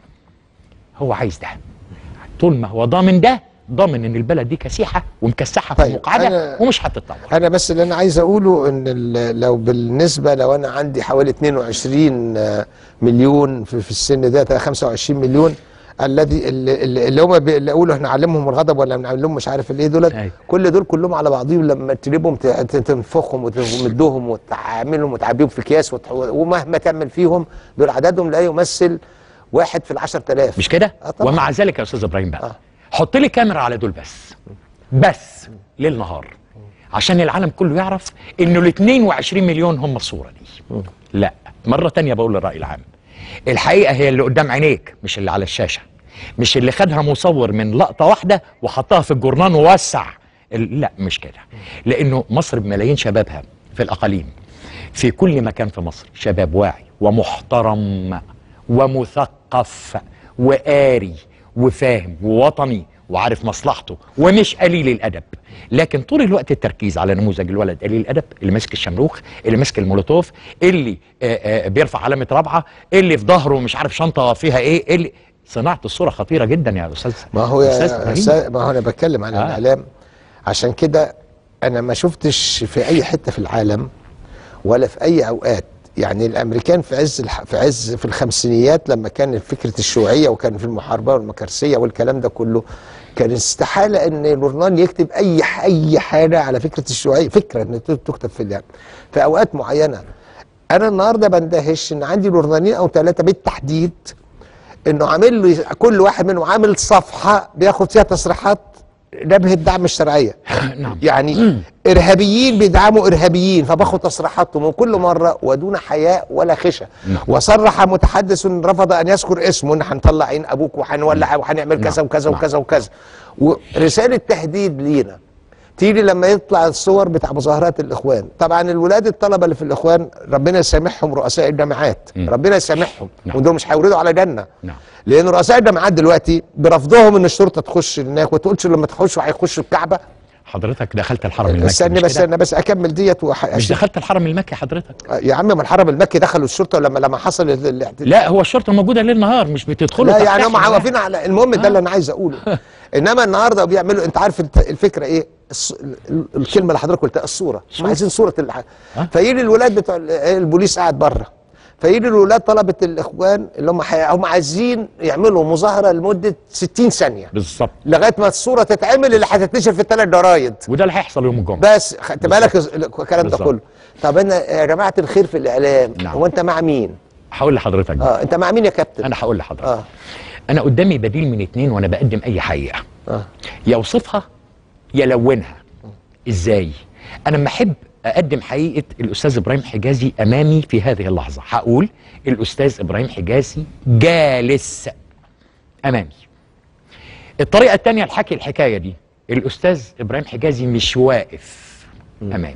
هو عايز ده طول ما هو ضامن ده ضامن ان البلد دي كسيحه ومكسحه في طيب، مقعده أنا- ومش هتتطور انا بس اللي انا عايز اقوله ان ال- لو بالنسبه لو انا عندي حوالي 22 آه، مليون في, في السن ده 25 مليون الذي اللي, اللي اللي هم بيقولوا احنا نعلمهم الغضب ولا نعلمهم مش عارف الايه دولت أيوة. كل دول كلهم على بعضهم لما تجيبهم ت- ت- تنفخهم وت- وتمدهم وتعاملهم وتعبيهم في اكياس وت- ومهما تعمل فيهم دول عددهم لا يمثل واحد في العشر تلاف مش كده آه طبعاً. ومع ذلك يا استاذ ابراهيم بقى آه. حط لي كاميرا على دول بس بس ليل نهار عشان العالم كله يعرف انه ال 22 مليون هم الصوره دي لا مره تانية بقول للراي العام الحقيقه هي اللي قدام عينيك مش اللي على الشاشه مش اللي خدها مصور من لقطه واحده وحطها في الجورنان ووسع ال- لا مش كده لانه مصر بملايين شبابها في الاقاليم في كل مكان في مصر شباب واعي ومحترم ومثقف وقاري وفاهم ووطني وعارف مصلحته ومش قليل الادب لكن طول الوقت التركيز على نموذج الولد قليل الادب اللي ماسك الشمروخ اللي ماسك المولوتوف اللي آآ آآ بيرفع علامه رابعه اللي في ظهره مش عارف شنطه فيها ايه اللي صناعه الصوره خطيره جدا يا استاذ ما هو أستاذ يا إبراهيم. أستاذ- ما هو انا بتكلم عن آه. الاعلام عشان كده انا ما شفتش في اي حته في العالم ولا في اي اوقات يعني الامريكان في عز الح... في عز في الخمسينيات لما كان فكره الشيوعيه وكان في المحاربه والمكرسيه والكلام ده كله كان استحاله ان الجورنال يكتب اي ح- اي حاجه على فكره الشيوعيه فكره ان ت- تكتب في يعني في اوقات معينه انا النهارده بندهش ان عندي جورنالين او ثلاثه بالتحديد انه عامل له كل واحد منهم عامل صفحه بياخد فيها تصريحات نبه الدعم الشرعيه نعم يعني ارهابيين بيدعموا ارهابيين فباخد تصريحاتهم وكل مره ودون حياء ولا خشى نعم. وصرح متحدث رفض ان يذكر اسمه ان هنطلع عين ابوك وهنولع وهنعمل كذا نعم. وكذا نعم. وكذا وكذا ورساله تهديد لينا تيجي لما يطلع الصور بتاع مظاهرات الاخوان طبعا الولاد الطلبه اللي في الاخوان ربنا يسامحهم رؤساء الجامعات مم. ربنا يسامحهم نعم. ودول مش هيوردوا على جنه نعم لان رؤساء الجامعات دلوقتي برفضهم ان الشرطه تخش هناك وتقولش لما تخشوا هيخشوا الكعبه حضرتك دخلت الحرم المكي استني مش بس كده؟ انا بس اكمل ديت وح... مش دخلت الحرم المكي حضرتك يا عم ما الحرم المكي دخلوا الشرطه لما لما حصل ال- الاعتداء لا هو الشرطه موجوده ليل نهار مش بتدخلوا لا تحت يعني هم إحنا. واقفين على المهم ده اللي انا عايز اقوله انما النهارده بيعملوا انت عارف الت- الفكره ايه الص... ال- الكلمه اللي حضرتك قلتها الصوره مش عايزين صوره اللي ها؟ فيجي الولاد بتوع ال- البوليس قاعد بره فيجي الاولاد طلبه الاخوان اللي هم حي... هم عايزين يعملوا مظاهره لمده 60 ثانيه بالظبط لغايه ما الصوره تتعمل اللي هتتنشر في الثلاث جرايد وده اللي هيحصل يوم الجمعه بس خدت بالك الكلام ده بالظبط. كله طب انا يا جماعه الخير في الاعلام نعم. هو انت مع مين؟ هقول لحضرتك بقى. اه انت مع مين يا كابتن؟ انا هقول لحضرتك اه انا قدامي بديل من اتنين وانا بقدم اي حقيقه اه يا اوصفها يا لونها ازاي انا لما احب اقدم حقيقه الاستاذ ابراهيم حجازي امامي في هذه اللحظه هقول الاستاذ ابراهيم حجازي جالس امامي الطريقه الثانيه لحكي الحكايه دي الاستاذ ابراهيم حجازي مش واقف امامي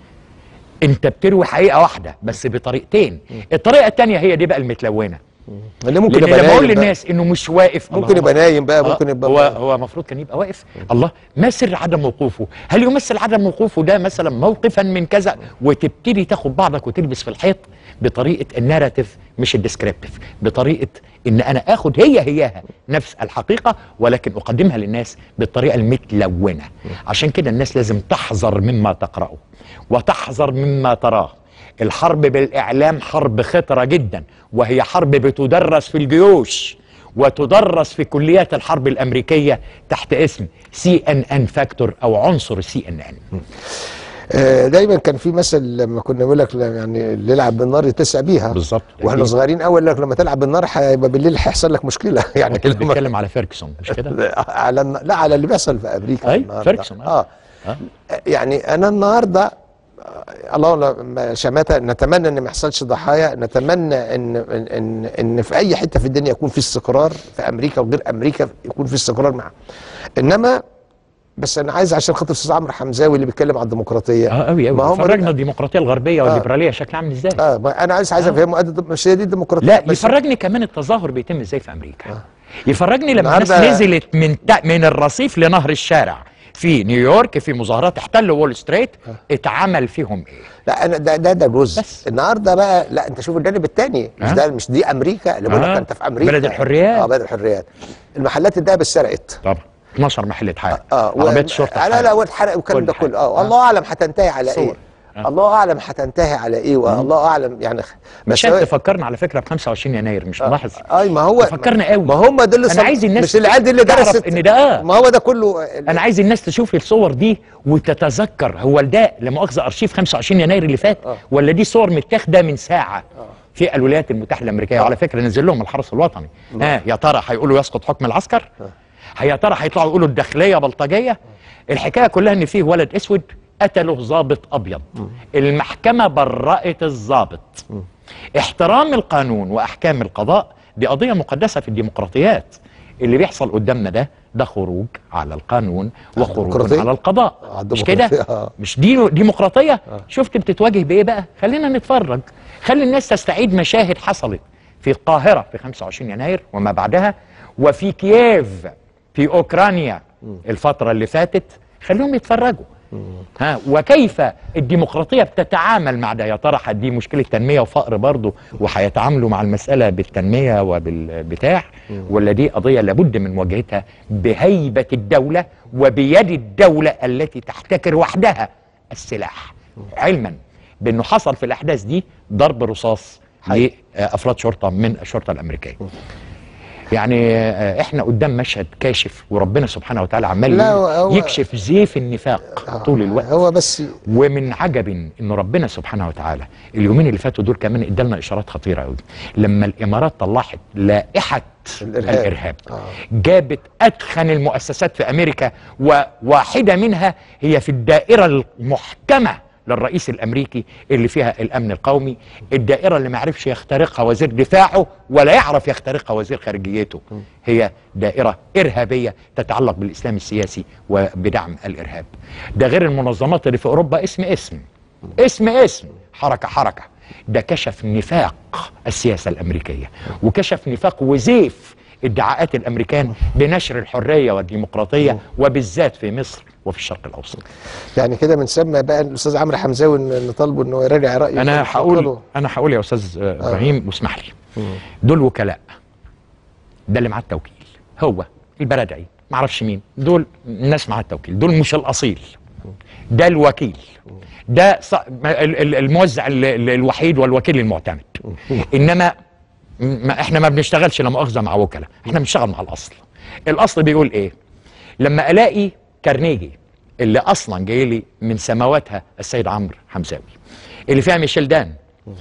انت بتروي حقيقه واحده بس بطريقتين الطريقه الثانيه هي دي بقى المتلونه اللي ممكن لان يبقى لما اقول نايم بقى. للناس انه مش واقف ممكن الله يبقى نايم بقى آه، ممكن يبقى هو هو المفروض كان يبقى واقف الله ما سر عدم وقوفه هل يمثل عدم وقوفه ده مثلا موقفا من كذا وتبتدي تاخد بعضك وتلبس في الحيط بطريقه الناراتيف مش الديسكريبتيف بطريقه ان انا اخد هي هياها نفس الحقيقه ولكن اقدمها للناس بالطريقه المتلونه عشان كده الناس لازم تحذر مما تقراه وتحذر مما تراه الحرب بالاعلام حرب خطره جدا وهي حرب بتدرس في الجيوش وتدرس في كليات الحرب الامريكيه تحت اسم سي ان ان فاكتور او عنصر سي ان ان آه، دايما كان في مثل لما كنا بنقول لك لا، يعني اللي يلعب بالنار يتسع بيها بالظبط. واحنا أكيد. صغيرين قوي لك لما تلعب بالنار هيبقى بالليل هيحصل لك مشكله يعني اكيد لما- بيتكلم على فيركسون مش كده على الن- لا على اللي بيحصل في امريكا أي، النهاردة. فيرجسون، آه. اه آه. يعني انا النهارده آه، الله لا- شماتة نتمنى ان ما يحصلش ضحايا نتمنى ان ان ان, إن في اي حته في الدنيا يكون في استقرار في امريكا وغير امريكا يكون في استقرار معه انما بس انا عايز عشان خاطر استاذ عمرو حمزاوي اللي بيتكلم عن الديمقراطيه اه قوي ما قوي هم فرجنا الديمقراطيه الغربيه آه. والليبراليه شكلها عامل ازاي اه ما انا عايز عايز افهمه قد مش هي دي الديمقراطيه لا بس يفرجني كمان التظاهر بيتم ازاي في امريكا يفرجني لما الناس النهاردة- نزلت من تا من الرصيف لنهر الشارع في نيويورك في مظاهرات احتلوا وول ستريت اتعمل فيهم ايه لا انا ده ده ده جزء بس. النهارده بقى لا انت شوف الجانب الثاني مش آه. ده مش دي امريكا اللي بقول لك آه. انت في امريكا بلد الحريات. اه بلد الحريات المحلات الدهب اتسرقت طبعا 12 محل حرق اه عربيه الشرطه لا لا اتحرقت. والحرق والكلام كل ده حاجة. كله اه الله اعلم هتنتهي على ايه صور. آه. الله اعلم هتنتهي على ايه والله اعلم يعني مش هو- تفكرنا على فكره ب 25 يناير مش ملاحظ اي ما هو تفكرنا قوي. ما هم دول اللي أنا صل- عايز الناس مش العيال دي اللي تعرف درست إن ده آه. ما هو ده كله انا عايز الناس تشوف الصور دي وتتذكر هو ده لا مؤاخذه ارشيف 25 يناير اللي فات آه. ولا دي صور متاخده من ساعه في الولايات المتحده الامريكيه وعلى فكره نزل لهم الحرس الوطني ها يا ترى هيقولوا يسقط حكم العسكر يا ترى هيطلعوا يقولوا الداخليه بلطجيه الحكايه كلها ان فيه ولد اسود قتله ضابط ابيض المحكمه برأت الضابط احترام القانون واحكام القضاء دي قضيه مقدسه في الديمقراطيات اللي بيحصل قدامنا ده ده خروج على القانون وخروج الديمقراطية؟ على القضاء آه، مش كده الديمقراطية، آه. مش دي ديمقراطيه شفت بتتواجه بايه بقى خلينا نتفرج خلي الناس تستعيد مشاهد حصلت في القاهره في 25 يناير وما بعدها وفي كييف في اوكرانيا الفتره اللي فاتت خليهم يتفرجوا ها وكيف الديمقراطيه بتتعامل مع ده يا ترى دي مشكله تنميه وفقر برضه وهيتعاملوا مع المساله بالتنميه وبالبتاع ولا دي قضيه لابد من مواجهتها بهيبه الدوله وبيد الدوله التي تحتكر وحدها السلاح علما بانه حصل في الاحداث دي ضرب رصاص لافراد شرطه من الشرطه الامريكيه يعني آه، احنا قدام مشهد كاشف وربنا سبحانه وتعالى عمال لا، هو- هو- يكشف زيف النفاق طول الوقت هو بس ومن عجب ان ربنا سبحانه وتعالى اليومين اللي فاتوا دول كمان ادالنا اشارات خطيره قوي لما الامارات طلعت لائحه الإرهاب. الارهاب, الإرهاب. آه. جابت ادخن المؤسسات في امريكا وواحده منها هي في الدائره المحكمه للرئيس الامريكي اللي فيها الامن القومي الدائره اللي ما عرفش يخترقها وزير دفاعه ولا يعرف يخترقها وزير خارجيته هي دائره ارهابيه تتعلق بالاسلام السياسي وبدعم الارهاب ده غير المنظمات اللي في اوروبا اسم اسم اسم اسم حركه حركه ده كشف نفاق السياسه الامريكيه وكشف نفاق وزيف ادعاءات الامريكان بنشر الحريه والديمقراطيه وبالذات في مصر وفي الشرق الاوسط يعني كده بنسمى بقى الاستاذ عمرو حمزاوي إن- نطالبه انه يراجع رايه انا في هقول معتقده. انا هقول يا استاذ آه، ابراهيم واسمح لي دول وكلاء ده اللي معاه التوكيل هو البلدعي ما اعرفش مين دول الناس معاه التوكيل دول مش الاصيل ده الوكيل ده ص- ما- ال- ال- الموزع ال- ال- الوحيد والوكيل المعتمد انما ما احنا ما بنشتغلش لا مؤاخذه مع وكلاء احنا بنشتغل مع الاصل الاصل بيقول ايه لما الاقي كارنيجي اللي اصلا جاي لي من سماواتها السيد عمرو حمزاوي اللي فيها ميشيل دان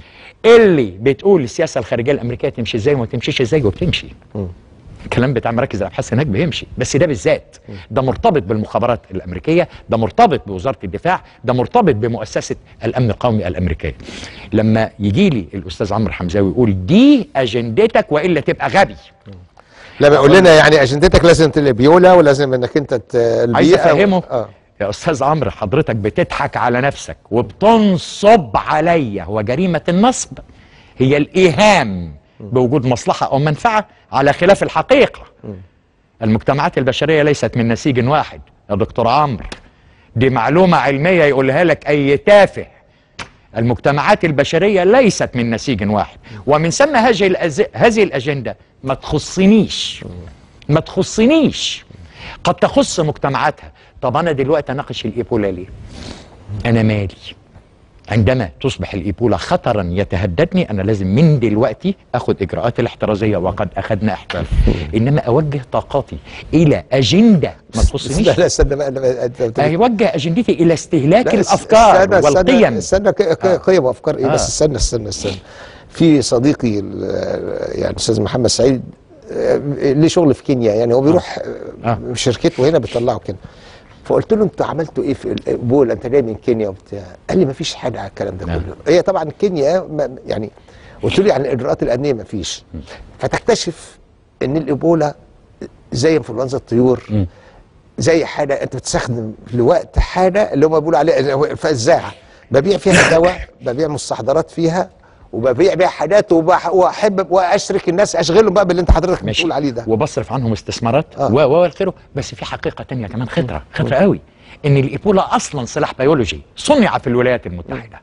اللي بتقول السياسه الخارجيه الامريكيه تمشي ازاي وما تمشيش ازاي وبتمشي الكلام بتاع مراكز الابحاث هناك بيمشي بس ده بالذات ده مرتبط بالمخابرات الامريكيه ده مرتبط بوزاره الدفاع ده مرتبط بمؤسسه الامن القومي الامريكيه لما يجي لي الاستاذ عمرو حمزاوي يقول دي اجندتك والا تبقى غبي لما يقول لنا يعني اجندتك لازم البيولا ولازم انك انت ت- البيئه عايز افهمه اه يا استاذ عمرو حضرتك بتضحك على نفسك وبتنصب عليا هو جريمه النصب هي الايهام بوجود مصلحه او منفعه على خلاف الحقيقه المجتمعات البشريه ليست من نسيج واحد يا دكتور عمرو دي معلومه علميه يقولها لك اي تافه المجتمعات البشريه ليست من نسيج واحد ومن ثم هذه الأز... هذه الاجنده ما تخصنيش ما تخصنيش قد تخص مجتمعاتها طب انا دلوقتي اناقش الايبولا ليه انا مالي عندما تصبح الايبولا خطرا يتهددني انا لازم من دلوقتي اخد اجراءات الاحترازيه وقد اخذنا احتراز انما اوجه طاقاتي الى اجنده ما تخصنيش لا لا استنى بقى أنا- انت بتقول- اوجه اجندتي الى استهلاك لا، الافكار استنى استنى والقيم استنى ك- ك- آه. قيم وافكار ايه آه. بس استنى استنى استنى في صديقي ال- يعني الاستاذ محمد سعيد آه، ليه شغل في كينيا يعني هو بيروح آه. آه. شركته هنا بيطلعوا كده فقلت له انتوا عملتوا ايه في البول انت جاي من كينيا وبتاع قال لي ما فيش حاجه على الكلام ده نعم. كله هي طبعا كينيا ما- يعني قلت له يعني الاجراءات الامنيه ما فيش فتكتشف ان الايبولا زي انفلونزا الطيور مم. زي حاجه انت بتستخدم لوقت حاجه اللي هم بيقولوا عليها فزاعه ببيع فيها دواء ببيع مستحضرات فيها وببيع بيها حاجات وبح- واحب واشرك الناس اشغلهم بقى باللي انت حضرتك ماشي بتقول عليه ده وبصرف عنهم استثمارات آه. و و والخيره بس في حقيقه تانية كمان خطره خطره قوي ان الايبولا اصلا سلاح بيولوجي صنع في الولايات المتحده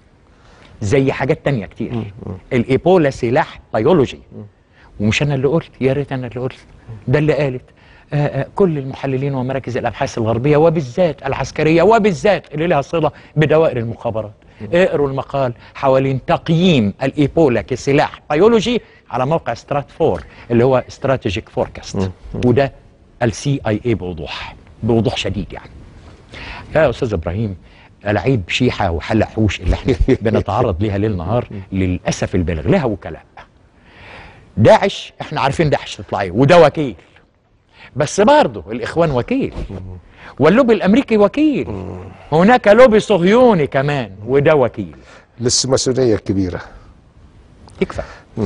زي حاجات تانية كتير الايبولا سلاح بيولوجي ومش انا اللي قلت يا ريت انا اللي قلت ده اللي قالت آه آه كل المحللين ومراكز الابحاث الغربيه وبالذات العسكريه وبالذات اللي لها صله بدوائر المخابرات اقروا المقال حوالين تقييم الايبولا كسلاح بيولوجي على موقع ستراتفور اللي هو استراتيجيك فوركاست وده السي اي اي بوضوح بوضوح شديد يعني يا استاذ ابراهيم العيب شيحه وحلق حوش اللي احنا بنتعرض ليها ليل نهار للاسف البالغ لها وكلاء داعش احنا عارفين داعش تطلع ايه وده وكيل بس برضه الاخوان وكيل واللوبي الامريكي وكيل هناك لوبي صهيوني كمان وده وكيل للماسونيه الكبيره يكفى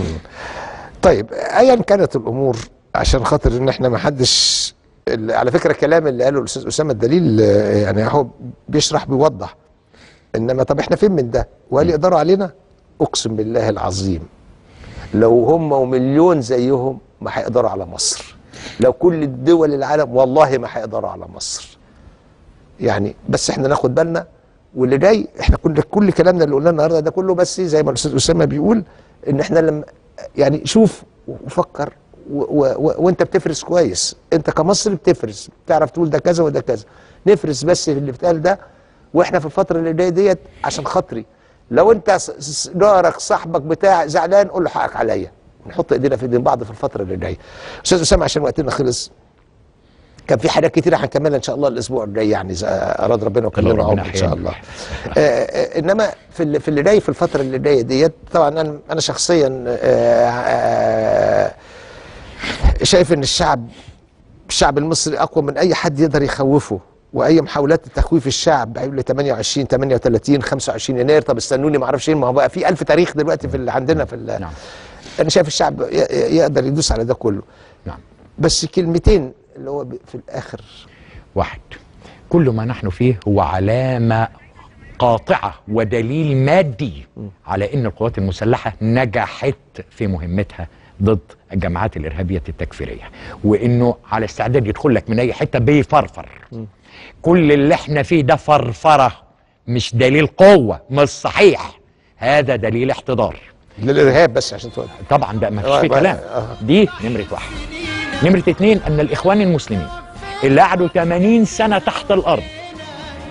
طيب ايا كانت الامور عشان خاطر ان احنا ما حدش ال- على فكره الكلام اللي قاله الاستاذ اسامه الدليل آه، يعني هو بيشرح بيوضح انما طب احنا فين من ده وهل يقدروا علينا اقسم بالله العظيم لو هم ومليون زيهم ما هيقدروا على مصر لو كل الدول العالم والله ما هيقدروا على مصر يعني بس احنا ناخد بالنا واللي جاي احنا كل كل كلامنا اللي قلناه النهارده ده كله بس زي ما الاستاذ اسامه بيقول ان احنا لما يعني شوف وفكر و و و وانت بتفرز كويس انت كمصري بتفرز بتعرف تقول ده كذا وده كذا نفرز بس اللي بتقال ده واحنا في الفتره اللي جايه ديت عشان خاطري لو انت س- س- جارك صاحبك بتاع زعلان قول له حقك عليا نحط ايدينا في ايدين بعض في الفتره اللي جايه استاذ اسامه عشان وقتنا خلص كان في حاجات كتيره هنكملها ان شاء الله الاسبوع الجاي يعني اذا اراد ربنا وكلمنا ربنا عمر ان شاء يحيينا. الله آه، آه، انما في اللي في اللي جاي في الفتره اللي جايه ديت طبعا انا انا شخصيا آه، آه، شايف ان الشعب الشعب المصري اقوى من اي حد يقدر يخوفه واي محاولات تخويف الشعب هيقول لي 28 38 25 يناير طب استنوني ما اعرفش ايه ما هو بقى في ألف تاريخ دلوقتي في اللي عندنا في ال- نعم انا شايف الشعب ي- ي- يقدر يدوس على ده كله نعم بس كلمتين اللي هو ب- في الاخر واحد كل ما نحن فيه هو علامة قاطعة ودليل مادي على أن القوات المسلحة نجحت في مهمتها ضد الجماعات الإرهابية التكفيرية وأنه على استعداد يدخل لك من أي حتة بيفرفر كل اللي احنا فيه ده فرفرة مش دليل قوة مش صحيح هذا دليل احتضار للارهاب بس عشان تقول طبعا ده ما فيش آه، فيه ما- كلام آه. دي نمرة واحد نمرة اتنين أن الإخوان المسلمين اللي قعدوا 80 سنة تحت الأرض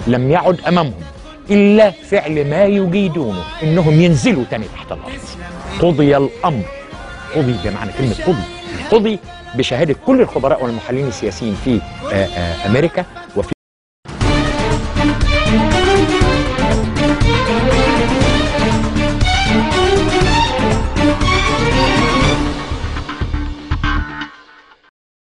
لم يعد امامهم الا فعل ما يجيدونه انهم ينزلوا تاني تحت الارض قضي الامر قضي بمعنى كلمه قضي قضي بشهاده كل الخبراء والمحللين السياسيين في آه، آه، امريكا وفي